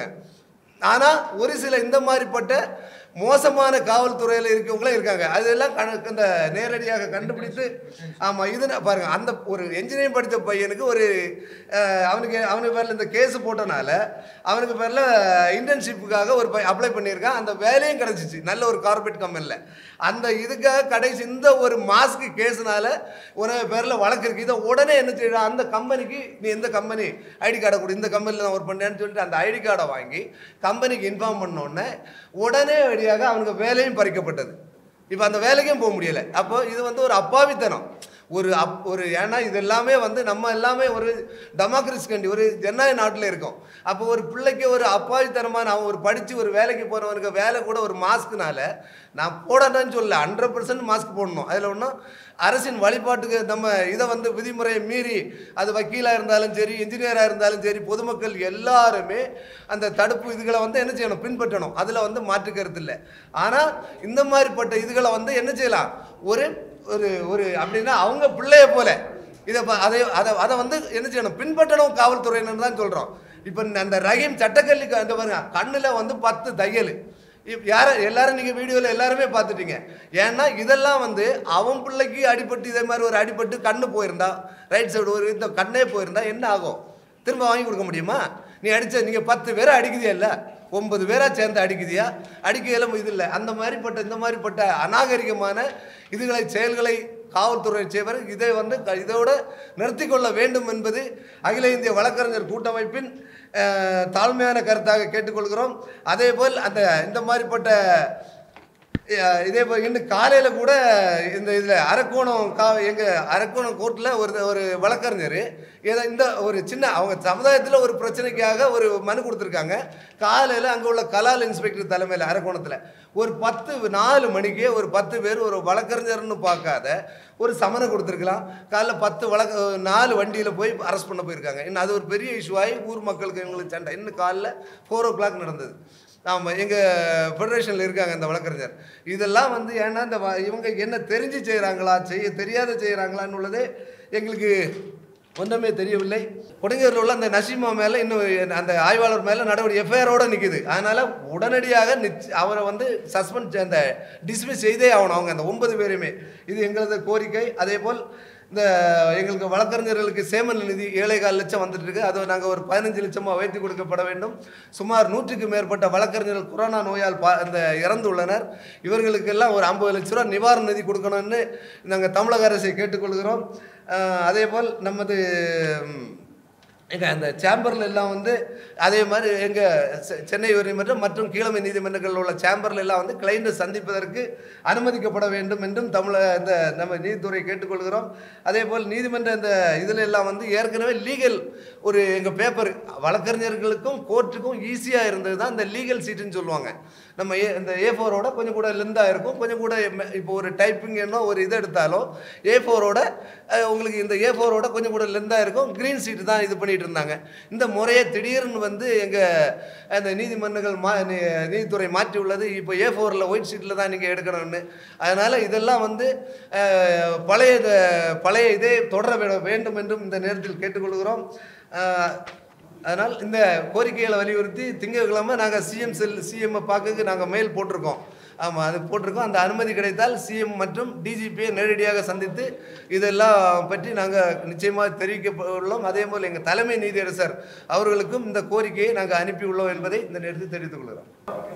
ஆனால் ஒரு சில இந்த மாதிரிப்பட்ட மோசமான காவல்துறையில் இருக்கவங்களும் இருக்காங்க அதெல்லாம் கண இந்த நேரடியாக கண்டுபிடித்து ஆமாம் இது நான் பாருங்க அந்த ஒரு என்ஜினியரிங் படித்த பையனுக்கு ஒரு அஹ், அவனுக்கு அவனுக்கு பேரில் இந்த கேஸ் போட்டனால அவனுக்கு பேரில் இன்டர்ன்ஷிப்புக்காக ஒரு அப்ளை பண்ணியிருக்கான் அந்த வேலையும் கிடச்சிச்சு நல்ல ஒரு கார்பரேட் கம்பெனியில் அந்த இதுக்காக கடைசி இந்த ஒரு மாஸ்க்கு கேஸ்னால உனக்கு பேரில் வழக்கு இருக்குது இதை உடனே என்ன செய்யணும் அந்த கம்பெனிக்கு நீ எந்த கம்பெனி ஐடி கார்டை கொடு இந்த கம்பெனியில் நான் ஒர்க் பண்ணேன்னு சொல்லிட்டு அந்த ஐடி கார்டை வாங்கி கம்பெனிக்கு இன்ஃபார்ம் பண்ண உடனே உடனே வழியாக அவனுக்கு வேலையும் பறிக்கப்பட்டது இப்போ அந்த வேலைக்கும் போக முடியலை அப்போ இது வந்து ஒரு அப்பாவித்தனம் ஒரு அப் ஒரு ஏன்னா இது எல்லாமே வந்து நம்ம எல்லாமே ஒரு டெமோக்ரஸி கண்டி ஒரு ஜனநாயக நாட்டில் இருக்கோம் அப்போ ஒரு பிள்ளைக்கு ஒரு அப்பாவித்தனமான அவன் ஒரு படித்து ஒரு வேலைக்கு போகிறவனுக்கு வேலை கூட ஒரு மாஸ்க்குனால நான் போடணும்னு சொல்லல ஹண்ட்ரட் பர்சன்ட் மாஸ்க் போடணும் அதில் ஒன்றும் அரசின் வழிபாட்டுக்கு நம்ம இதை வந்து விதிமுறையை மீறி அது வக்கீலாக இருந்தாலும் சரி இன்ஜினியராக இருந்தாலும் சரி பொதுமக்கள் எல்லாருமே அந்த தடுப்பு இதுகளை வந்து என்ன செய்யணும் பின்பற்றணும் அதில் வந்து மாற்று கருத்து இல்லை ஆனால் இந்த மாதிரிப்பட்ட இதுகளை வந்து என்ன செய்யலாம் ஒரு ஒரு ஒரு அப்படின்னா அவங்க பிள்ளைய போல இதை ப- அதை அதை அதை வந்து என்ன செய்யணும் பின்பற்றணும் காவல்துறையினர் தான் சொல்கிறோம் இப்போ அந்த ரஹீம் சட்டக்கல்லி க- இந்த பாருங்க கண்ணில் வந்து பத்து தையல் இப் யார எல்லாரும் நீங்கள் வீடியோவில் எல்லாருமே பார்த்துட்டீங்க ஏன்னா இதெல்லாம் வந்து அவன் பிள்ளைக்கு அடிபட்டு இதே மாதிரி ஒரு அடிபட்டு கண்ணு போயிருந்தா ரைட் சைடு ஒரு இந்த கண்ணே போயிருந்தா என்ன ஆகும் திரும்ப வாங்கி கொடுக்க முடியுமா நீ அடிச்ச நீங்கள் பத்து பேரை அடிக்குதியா இல்லை ஒன்பது பேரா சேர்ந்து அடிக்குதியா அடிக்கையில இது இல்லை அந்த மாதிரிப்பட்ட இந்த மாதிரிப்பட்ட அநாகரிகமான இதுகளை செயல்களை காவல்துறை செய்வர் இதை வந்து க- இதோட நிறுத்திக் கொள்ள வேண்டும் என்பது அகில இந்திய வழக்கறிஞர் கூட்டமைப்பின் அஹ், தாழ்மையான கருத்தாக கேட்டுக்கொள்கிறோம் அதேபோல் அந்த இந்த மாதிரிப்பட்ட அஹ், இதே போல் இன்னும் காலையில் கூட இந்த இதில் அரக்கோணம் கா எங்கள் அரக்கோணம் கோர்ட்டில் ஒரு ஒரு வழக்கறிஞர் ஏதோ இந்த ஒரு சின்ன அவங்க சமுதாயத்தில் ஒரு பிரச்சனைக்காக ஒரு மனு கொடுத்துருக்காங்க காலையில் அங்கே உள்ள கலால் இன்ஸ்பெக்டர் தலைமையில் அரக்கோணத்தில் ஒரு பத்து நாலு மணிக்கே ஒரு பத்து பேர் ஒரு வழக்கறிஞர்னு பார்க்காத ஒரு சமனை கொடுத்துருக்கலாம் காலைல பத்து வழக்கு நாலு வண்டியில் போய் அரெஸ்ட் பண்ண போயிருக்காங்க இன்னும் அது ஒரு பெரிய இஷ்யூ ஆகி ஊர் மக்களுக்கு எங்களுக்கு சண்டை இன்னும் காலைல ஃபோர் ஓ கிளாக் நடந்தது ஆமாம் எங்கள் ஃபெடரேஷனில் இருக்காங்க இந்த வழக்கறிஞர் இதெல்லாம் வந்து ஏன்னா இந்த வ- இவங்க என்ன தெரிஞ்சு செய்கிறாங்களா செய்ய தெரியாத செய்கிறாங்களான்னு உள்ளது எங்களுக்கு ஒன்றுமே தெரியவில்லை கொடுங்கூரில் உள்ள அந்த நசீமா மேலே இன்னும் அந்த ஆய்வாளர் மேலே நடவடிக்கை எஃப்ஐஆரோடு நிற்குது அதனால் உடனடியாக நிச் அவரை வந்து சஸ்பெண்ட் அந்த டிஸ்மிஸ் செய்தே ஆகணும் அவங்க அந்த ஒன்பது பேருமே இது எங்களது கோரிக்கை அதே போல் இந்த எங்களுக்கு வழக்கறிஞர்களுக்கு சேமல் நிதி ஏழை கால் லட்சம் வந்துட்டு இருக்கு அதை நாங்கள் ஒரு பதினஞ்சு லட்சமாக வைத்து கொடுக்கப்பட வேண்டும் சுமார் நூற்றுக்கு மேற்பட்ட வழக்கறிஞர்கள் கொரோனா நோயால் பா இந்த இறந்துள்ளனர் இவர்களுக்கெல்லாம் ஒரு ஐம்பது லட்ச ரூபா நிவாரண நிதி கொடுக்கணும்னு நாங்கள் தமிழக அரசை கேட்டுக்கொள்கிறோம் அஹ் அதே போல் நமது ம், எங்கள் அந்த சேம்பரில் எல்லாம் வந்து அதே மாதிரி எங்கள் சென்னை உயர்நீதிமன்றம் மற்றும் கீழமை நீதிமன்றங்களில் உள்ள சேம்பரில் எல்லாம் வந்து கிளைண்ட்டை சந்திப்பதற்கு அனுமதிக்கப்பட வேண்டும் என்றும் தமிழ இந்த நம்ம நீதித்துறை கேட்டுக்கொள்கிறோம் அதே போல் நீதிமன்ற இந்த இதில் எல்லாம் வந்து ஏற்கனவே லீகல் ஒரு எங்கள் பேப்பர் வழக்கறிஞர்களுக்கும் கோர்ட்டுக்கும் ஈஸியாக இருந்தது தான் இந்த லீகல் சீட்டுன்னு சொல்லுவாங்க நம்ம ஏ இந்த ஏ ஃபோரோட கொஞ்சம் கூட லெந்தாக இருக்கும் கொஞ்சம் கூட எம்- இப்போ ஒரு டைப்பிங் என்ன ஒரு இது எடுத்தாலும் ஏ ஃபோரோட உங்களுக்கு இந்த ஏ ஃபோரோட கொஞ்சம் கூட லெந்தாக இருக்கும் க்ரீன் சீட்டு தான் இது பண்ணிட்டு இருந்தாங்க இந்த முறையை திடீர்னு வந்து எங்கள் அந்த நீதிமன்றங்கள் மா நீ- நீதித்துறை மாற்றி உள்ளது இப்போ ஏ ஃபோரில் ஒயிட் ஷீட்டில் தான் நீங்கள் எடுக்கணும்னு அதனால் இதெல்லாம் வந்து அஹ், பழைய இத- பழைய இதே தொடர வே- வேண்டும் என்றும் இந்த நேரத்தில் கேட்டுக்கொள்கிறோம் அஹ், அதனால் இந்த கோரிக்கைகளை வலியுறுத்தி திங்கட்கிழமை நாங்கள் சிஎம் செல் சிஎம்மை பார்க்க நாங்கள் மெயில் போட்டிருக்கோம் ஆமாம் அது போட்டிருக்கோம் அந்த அனுமதி கிடைத்தால் சிஎம் மற்றும் டிஜிபியை நேரடியாக சந்தித்து இதெல்லாம் பற்றி நாங்கள் நிச்சயமாக தெரிவிக்க உள்ளோம் அதே போல் எங்கள் தலைமை நீதியரசர் அவர்களுக்கும் இந்த கோரிக்கையை நாங்கள் அனுப்பியுள்ளோம் என்பதை இந்த நேரத்தில் தெரிவித்துக் கொள்கிறோம்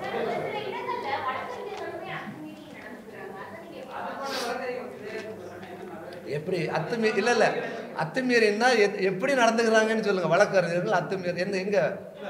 எப்படி அத்துமீ இல்லை இல்லை அத்துமீறினா எத்- எப்படி நடந்துக்கிறாங்கன்னு சொல்லுங்கள் வழக்கறிஞர்கள் அத்துமீறி எந்த எங்கே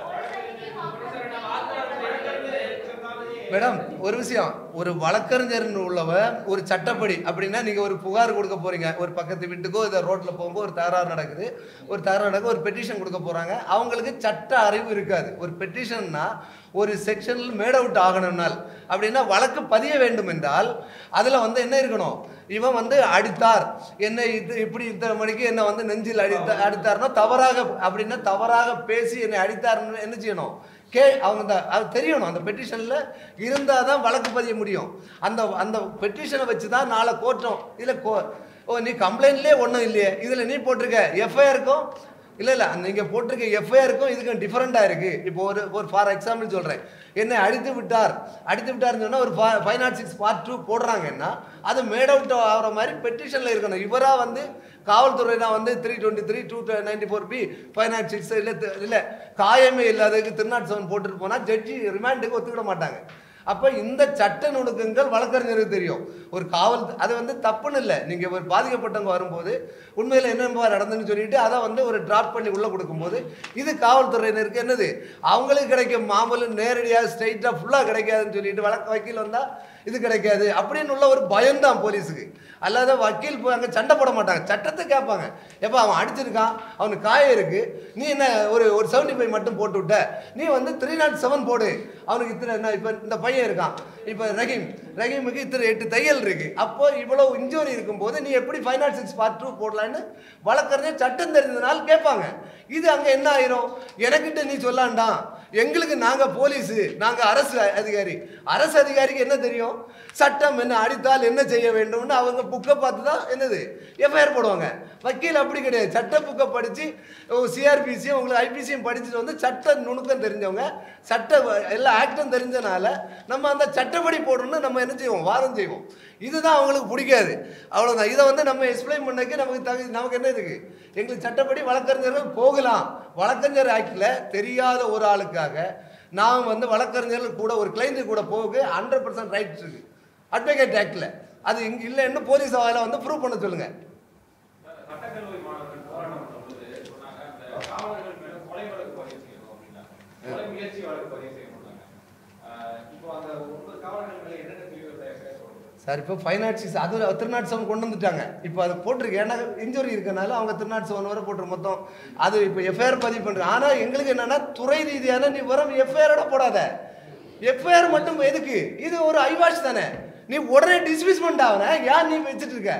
மேடம் ஒரு விஷயம் ஒரு வழக்கறிஞர்னு உள்ளவ ஒரு சட்டப்படி அப்படின்னா நீங்கள் ஒரு புகார் கொடுக்க போறீங்க ஒரு பக்கத்து வீட்டுக்கோ இதை ரோட்டில் போகும்போது ஒரு தகராறு நடக்குது ஒரு தகராறு நடக்க ஒரு பெட்டிஷன் கொடுக்க போகிறாங்க அவங்களுக்கு சட்ட அறிவு இருக்காது ஒரு பெட்டிஷன்னா ஒரு செக்ஷனில் மேட் அவுட் ஆகணும்னால் அப்படின்னா வழக்கு பதிய வேண்டும் என்றால் அதில் வந்து என்ன இருக்கணும் இவன் வந்து அடித்தார் என்ன இது இப்படி இத்தனை மணிக்கு என்ன வந்து நெஞ்சில் அடித்த அடித்தார்னா தவறாக அப்படின்னா தவறாக பேசி என்னை அடித்தார்னு என்ன செய்யணும் கே அவங்க அந்த அது தெரியணும் அந்த பெட்டிஷனில் இருந்தால் தான் வழக்கு பதிய முடியும் அந்த அந்த பெட்டிஷனை வச்சு தான் நாளை கோர்ட்டும் இல்லை கோ ஓ நீ கம்ப்ளைண்ட்லேயே ஒன்றும் இல்லையே இதில் நீ போட்டிருக்க எஃப்ஐஆருக்கும் இல்லை இல்லை நீங்கள் போட்டிருக்க எஃப்ஐஆருக்கும் இதுக்கும் டிஃப்ரெண்ட்டாக இருக்குது இப்போ ஒரு ஒரு ஃபார் எக்ஸாம்பிள் சொல்கிறேன் என்னை அடித்து விட்டார் அடித்து விட்டார்னு சொன்னால் ஒரு five nought six part two போடுறாங்கன்னா அது மேட் அவுட் ஆகிற மாதிரி பெட்டிஷனில் இருக்கணும் இவராக வந்து காவல்துறைனா வந்து three twenty three two ninety four B five nought six இல்லை இல்லை காயமே இல்லாததுக்கு திருநாட் செவன் போட்டுட்டு போனால் ஜட்ஜி ரிமாண்டுக்கு ஒத்துக்கிட மாட்டாங்க அப்போ இந்த சட்ட நுணுக்கங்கள் வழக்கறிஞருக்கு தெரியும் ஒரு காவல் அது வந்து தப்புன்னு இல்லை நீங்கள் ஒரு பாதிக்கப்பட்டவங்க வரும்போது உண்மையில் என்ன நடந்துன்னு சொல்லிட்டு அதை வந்து ஒரு டிராப் பண்ணி உள்ளே கொடுக்கும்போது இது காவல்துறையினருக்கு என்னது அவங்களுக்கு கிடைக்கும் மாமூலு நேரடியாக ஸ்ட்ரைட்டாக ஃபுல்லாக கிடைக்காதுன்னு சொல்லிட்டு வழக்கு வக்கீல் வந்தால் இது கிடைக்காது அப்படின்னு உள்ள ஒரு பயம்தான் போலீஸுக்கு அல்லாத வக்கீல் போய் அங்கே சண்டை போட மாட்டாங்க சட்டத்தை கேட்பாங்க எப்போ அவன் அடிச்சிருக்கான் அவனுக்கு காயம் இருக்கு நீ என்ன ஒரு ஒரு செவன்டி ஃபைவ் மட்டும் போட்டு விட்ட நீ வந்து த்ரீ நாட் செவன் போடு அவனுக்கு இத்தனை என்ன இப்போ இந்த பையன் இருக்கான் இப்போ ரஹீம் ரஹீமுக்கு இத்தனை எட்டு தையல் இருக்கு அப்போ இவ்வளவு இன்ஜுரி இருக்கும்போது நீ எப்படி five nought six part two போடலான்னு வழக்கறிஞர் சட்டம் தெரிஞ்சதுனால கேட்பாங்க இது அங்கே என்ன ஆயிரும் எனக்கிட்ட நீ சொல்லாண்டாம் எங்களுக்கு நாங்கள் போலீஸு நாங்கள் அரசு அதிகாரி அரசு அதிகாரிக்கு என்ன தெரியும் சட்டம் என்ன அடித்தால் என்ன செய்ய வேண்டும்னு அவங்க புக்கை பார்த்து தான் என்னது எஃப்ஐஆர் போடுவாங்க வக்கீல் அப்படி கிடையாது சட்ட புக்கை படித்து சிஆர்பிசியும் உங்களுக்கு ஐபிசியும் படிச்சுட்டு வந்து சட்ட நுணுக்கம் தெரிஞ்சவங்க சட்ட வ- எல்லா ஆக்டும் தெரிஞ்சனால நம்ம அந்த சட்டப்படி போடணும்னு நம்ம என்ன செய்வோம் வாதம் செய்வோம் இதுதான் அவங்களுக்கு பிடிக்காது அவ்வளோதான் இதை வந்து நம்ம எக்ஸ்பிளைன் பண்ணக்கு நமக்கு தகு நமக்கு என்ன இருக்கு எங்களுக்கு சட்டப்படி வழக்கறிஞர்கள் போகலாம் வழக்கறிஞர் ஆக்டில் தெரியாத ஒரு ஆளுக்காக நாம் வந்து வழக்கறிஞர்கள் கூட ஒரு கிளைண்ட் கூட போக ஹண்ட்ரட் பர்சன்ட் ரைட் இருக்கு அட்வொகேட் ஆக்டில் அது இங்கே இல்லைன்னு போலீஸ் அவையில் வந்து ப்ரூவ் பண்ண சொல்லுங்கள் சட்டக்கல்லூரி மாணவர்கள் போராட்டம் பண்ணும்போது சொன்னாங்க அந்த காவலர்கள் மேல கொலை வழக்கு பதிவு செய்யணும் அப்படின்னாங்க கொலை முயற்சி வழக்கு பதிவு செய்யணும்னாங்க ஆஹ் இப்போ அந்த ஒன்பது காவலர்கள் மேல என்னென்ன பிரிவு பேச சொல்றது சார் இப்போ ஃபைவ் நாட் சிக்ஸ் அது திருநாட் செவன் கொண்டு வந்துட்டாங்க இப்போ அது போட்டிருக்கு ஏன்னா இன்ஜுரி இருக்கனால அவங்க திருநாட் செவன் வரை போட்டுரு மொத்தம் அது இப்போ எஃப்ஐஆர் பதிவு பண்ணுறாங்க ஆனால் எங்களுக்கு என்னன்னா துறை ரீதியான நீ வரும் எஃப்ஐஆரோட போடாத எஃப்ஐஆர் மட்டும் எதுக்கு இது ஒரு ஐவாஷ் தானே நீ உடனே டிஸ்மிஸ்மெண்ட் ஆகுன ஏன் நீ வச்சுட்டு இருக்க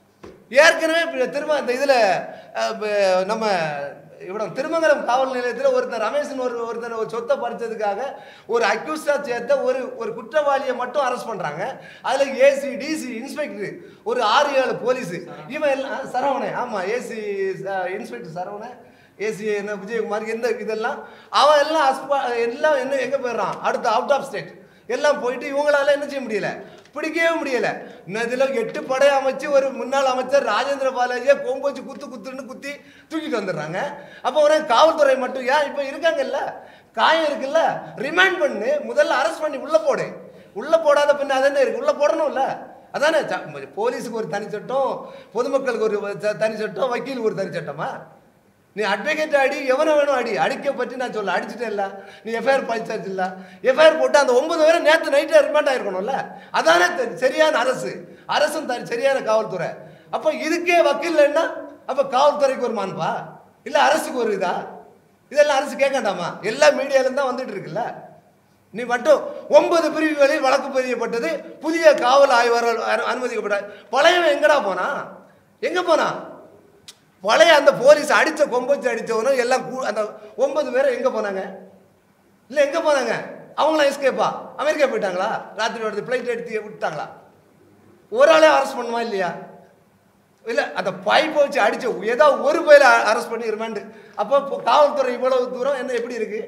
ஏற்கனவே இப்ப திரும்ப இந்த இதில் நம்ம இவ்வளோ திருமங்கலம் காவல் நிலையத்தில் ஒருத்தர் ரமேஷன் ஒரு ஒருத்தர் ஒரு சொத்தை பறிச்சதுக்காக ஒரு அக்யூஸ்டாக சேர்த்த ஒரு ஒரு குற்றவாளியை மட்டும் அரெஸ்ட் பண்ணுறாங்க அதில் ஏசி டிசி இன்ஸ்பெக்டர் ஒரு ஆறு ஏழு போலீஸு இவன் எல்லாம் சரவணன் ஆமாம் ஏசி இன்ஸ்பெக்டர் சரவணன் ஏசி என்ன விஜயகுமார் எந்த இதெல்லாம் அவன் எல்லாம் அஸ்பா எல்லாம் என்ன எங்கே போயிடுறான் அடுத்து அவுட் ஆஃப் ஸ்டேட் எல்லாம் போயிட்டு இவங்களால என்ன செய்ய முடியல பிடிக்கவே முடியல இன்னும் இதில் எட்டு படை அமைச்சு ஒரு முன்னாள் அமைச்சர் ராஜேந்திர பாலாஜியை கொம்பு வச்சு குத்து குத்துன்னு குத்தி தூக்கிட்டு வந்துடுறாங்க அப்போ ஒரு காவல்துறை மட்டும் ஏன் இப்போ இருக்காங்கல்ல காயம் இருக்குல்ல ரிமாண்ட் பண்ணு முதல்ல அரெஸ்ட் பண்ணி உள்ளே போடு உள்ளே போடாத பின்ன அது என்ன இருக்கு உள்ளே போடணும்ல அதானே ச- போலீஸுக்கு ஒரு தனி சட்டம் பொதுமக்களுக்கு ஒரு ச- தனி சட்டம் வக்கீலுக்கு ஒரு தனி சட்டமா நீ அட்வொகேட் அடி எவனை வேணும் அடி அடிக்க பற்றி நான் சொல்ல அடிச்சுட்டே இல்லை நீ எஃப்ஐஆர் படிச்சாச்சு இல்லை எஃப்ஐஆர் போட்டு அந்த ஒன்பது பேரை நேற்று நைட்டே ரிமாண்ட் ஆயிருக்கணும்ல அதானே தெ- சரியான அரசு அரசும் த- சரியான காவல்துறை அப்போ இதுக்கே வக்கீல் இல்லைன்னா அப்போ காவல்துறைக்கு ஒரு மாண்பா இல்லை அரசுக்கு ஒரு இதா இதெல்லாம் அரசு கேட்கண்டாமா எல்லா மீடியாவிலும் தான் வந்துட்டு இருக்குல்ல நீ மட்டும் ஒன்பது பிரிவுகளில் வழக்கு பதியப்பட்டது புதிய காவல் ஆய்வாளர் அனு- அனுமதிக்கப்பட்டார் பழையவன் எங்கடா போனா எங்க போனா பழைய அந்த போலீஸ் அடிச்ச கொம்பச்சு அடிச்சவனும் எல்லாம் கூ- அந்த ஒன்பது பேரும் எங்க போனாங்க இல்லை எங்க போனாங்க அவங்களாம் எஸ்கேப்பா அமெரிக்கா போயிட்டாங்களா ராத்திரி வருது ஃப்ளைட் எடுத்து விட்டாங்களா ஒரு ஆளே அரெஸ்ட் பண்ணுமா இல்லையா இல்லை அந்த பைப்பை வச்சு அடிச்ச ஏதோ ஒரு பேரை அரெஸ்ட் பண்ணி ரிமாண்டு அப்போ இப்போ காவல்துறை இவ்வளவு தூரம் என்ன எப்படி இருக்கு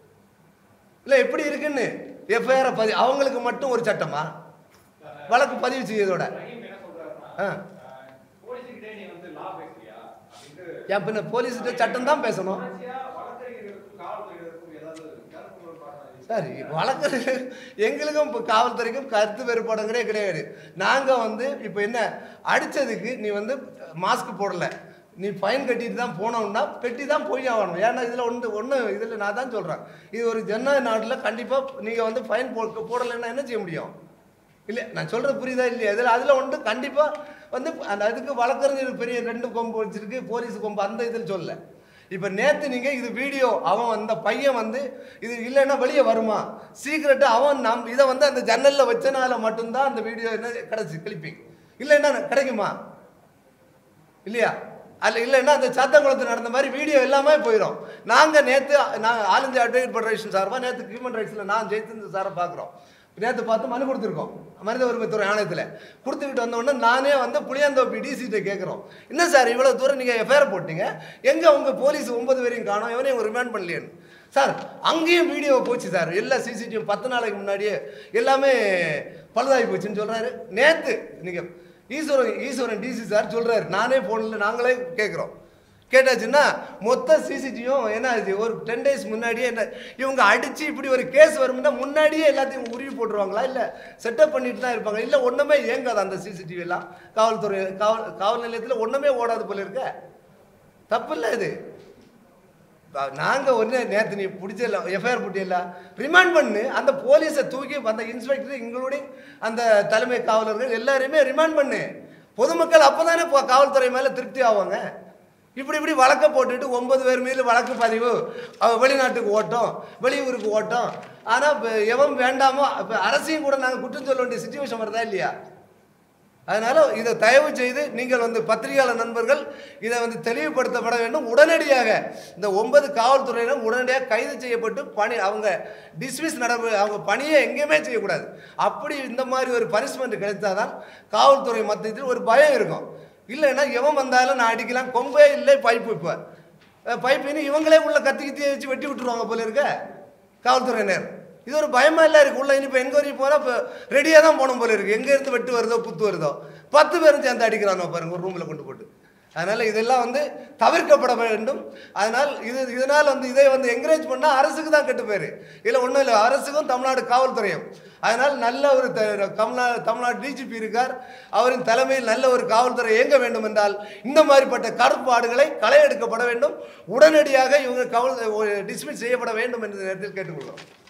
இல்லை எப்படி இருக்குன்னு எஃப்ஐஆர் பதி அவங்களுக்கு மட்டும் ஒரு சட்டமா வழக்கு பதிவு செய்யறதோட ரஹீம் என்ன சொல்றாருன்னா ஆ அஹ், போலீஸுக்கிட்டே நீ வந்து லா பேசுறியா அப்படின்ட்டு என் பின்ன போலீஸ்கிட்ட சட்டம் தான் பேசணும் தொடர்ச்சியா வழக்கறிஞர்களுக்கும் காவல்துறையினருக்கும் ஏதாவது கருத்து முரண்பாடு சார் வழக்கு எங்களுக்கும் இப்போ காவல்துறைக்கும் கருத்து வேறுபாடுங்கிறே கிடையாது நாங்கள் வந்து இப்போ என்ன அடித்ததுக்கு நீ வந்து மாஸ்க் போடலை நீ ஃபைன் கட்டிட்டு தான் போனோம்னா கட்டி தான் போய் ஆகணும் ஏன்னா இதில் ஒன்று ஒன்று இதில் நான் தான் சொல்கிறேன் இது ஒரு ஜனநாயக நாட்டில் கண்டிப்பாக நீங்கள் வந்து ஃபைன் போ போடலைன்னா என்ன செய்ய முடியும் இல்லை நான் சொல்கிறது புரியுதா இல்லையா இதில் அதில் ஒன்று கண்டிப்பாக வந்து அந்த அதுக்கு வழக்கறிஞர் பெரிய ரெண்டு கொம்பு வச்சிருக்கு போலீஸ் கொம்பு அந்த இதில் சொல்லல இப்போ நேற்று நீங்கள் இது வீடியோ அவன் அந்த பையன் வந்து இது இல்லைன்னா வெளியே வருமா சீக்கிரட்டு அவன் நம் இதை வந்து அந்த ஜன்னலில் வச்சனால மட்டும்தான் அந்த வீடியோ என்ன கிடச்சி கிளிப்பிங் இல்லைன்னா கிடைக்குமா இல்லையா அல்ல இல்லைன்னா அந்த சாத்தங்குளத்தில் நடந்த மாதிரி வீடியோ எல்லாமே போயிடும் நாங்கள் நேற்று நாங்கள் ஆல் இந்தியா அட்வொகேட் ஃபெடரேஷன் சார்பாக நேற்று ஹியூமன் ரைட்ஸில் நான் ஜெயித்து சாரை பார்க்குறோம் நேற்று பார்த்து மனு கொடுத்துருக்கோம் மனித உரிமைத்துறை ஆணையத்தில் கொடுத்துக்கிட்டு வந்த உடனே நானே வந்து புளியாந்தோப்பி டிசிட்ட கேட்குறோம் என்ன சார் இவ்வளோ தூரம் நீங்கள் எஃப்ஐஆர் போட்டீங்க எங்கே உங்கள் போலீஸ் ஒன்பது பேரையும் காணோம் இவனையும் ரிமாண்ட் பண்ணலையேன்னு சார் அங்கேயும் வீடியோ போச்சு சார் எல்லா சிசிடிவி பத்து நாளைக்கு முன்னாடியே எல்லாமே பழுதாகி போச்சுன்னு சொல்கிறாரு நேற்று நீங்கள் ஈஸ்வரன் ஈஸ்வரன் டிசி சார் சொல்கிறாரு நானே ஃபோனில் நாங்களே கேட்குறோம் கேட்டாச்சுன்னா மொத்த சிசிடிவியும் என்ன ஆச்சு ஒரு டென் டேஸ் முன்னாடியே என்ன இவங்க அடித்து இப்படி ஒரு கேஸ் வரும்னா முன்னாடியே எல்லாத்தையும் உருவி போட்டுருவாங்களா இல்லை செட்டப் பண்ணிட்டு தான் இருப்பாங்க இல்லை ஒன்றுமே இயங்காது அந்த சிசிடிவி எல்லாம் காவல்துறை காவல் காவல் நிலையத்தில் ஒன்றுமே ஓடாது போல இருக்க தப்பு இல்லை இது நாங்கள் ஒன்று நேற்று நீ பிடிச்சல எஃப்ஐஆர் போட்டியல ரிமாண்ட் பண்ணு அந்த போலீஸை தூக்கி அந்த இன்ஸ்பெக்டர் இன்க்ளூடிங் அந்த தலைமை காவலர்கள் எல்லாரையுமே ரிமாண்ட் பண்ணு பொதுமக்கள் அப்போ தானே காவல்துறை மேலே திருப்தி ஆவாங்க இப்படி இப்படி வழக்க போட்டுட்டு ஒன்பது பேர் மீது வழக்கு பதிவு அவ வெளிநாட்டுக்கு ஓட்டம் வெளியூருக்கு ஓட்டம் ஆனால் இப்போ எவன் வேண்டாமோ இப்போ அரசையும் கூட நாங்கள் குற்றம் சொல்ல வேண்டிய சுச்சுவேஷன் வருதா இல்லையா அதனால் இதை தயவு செய்து நீங்கள் வந்து பத்திரிகையாளர் நண்பர்கள் இதை வந்து தெளிவுபடுத்தப்பட வேண்டும் உடனடியாக இந்த ஒன்பது காவல்துறையினர் உடனடியாக கைது செய்யப்பட்டு பணி அவங்க டிஸ்மிஸ் நடவடிக்கை அவங்க பணியை எங்கேயுமே செய்யக்கூடாது அப்படி இந்த மாதிரி ஒரு பனிஷ்மெண்ட் கிடைத்தாதான் காவல்துறை மத்தியத்தில் ஒரு பயம் இருக்கும் இல்லைன்னா எவன் வந்தாலும் நான் அடிக்கலாம் கொம்பே இல்லை பைப்பு இப்போ பைப்பின்னு இவங்களே உள்ள கத்தி கத்தியை வச்சு வெட்டி விட்டுருவாங்க போல இருக்க காவல்துறையினர் இது ஒரு பயமா இல்லை இருக்கு உள்ள இனிப்போ என்கொயரி போனால் இப்போ ரெடியாக தான் போகணும் போல இருக்கு எங்க இருந்து வெட்டு வருதோ குத்து வருதோ பத்து பேரும் சேர்ந்து அடிக்கிறானோ பாருங்க ஒரு ரூமில் கொண்டு போட்டு அதனால் இதெல்லாம் வந்து தவிர்க்கப்பட வேண்டும் அதனால் இது இதனால் வந்து இதை வந்து என்கரேஜ் பண்ணால் அரசுக்கு தான் கெட்டு பேர் இல்லை ஒன்றும் இல்லை அரசுக்கும் தமிழ்நாடு காவல்துறையும் அதனால் நல்ல ஒரு த- தமிழ்நா தமிழ்நாடு டிஜிபி இருக்கார் அவரின் தலைமையில் நல்ல ஒரு காவல்துறை இயங்க வேண்டும் என்றால் இந்த மாதிரிப்பட்ட கருப்பாடுகளை களை எடுக்கப்பட வேண்டும் உடனடியாக இவங்க கவல் டிஸ்மிஸ் செய்யப்பட வேண்டும் என்ற நேரத்தில் கேட்டுக்கொள்கிறோம்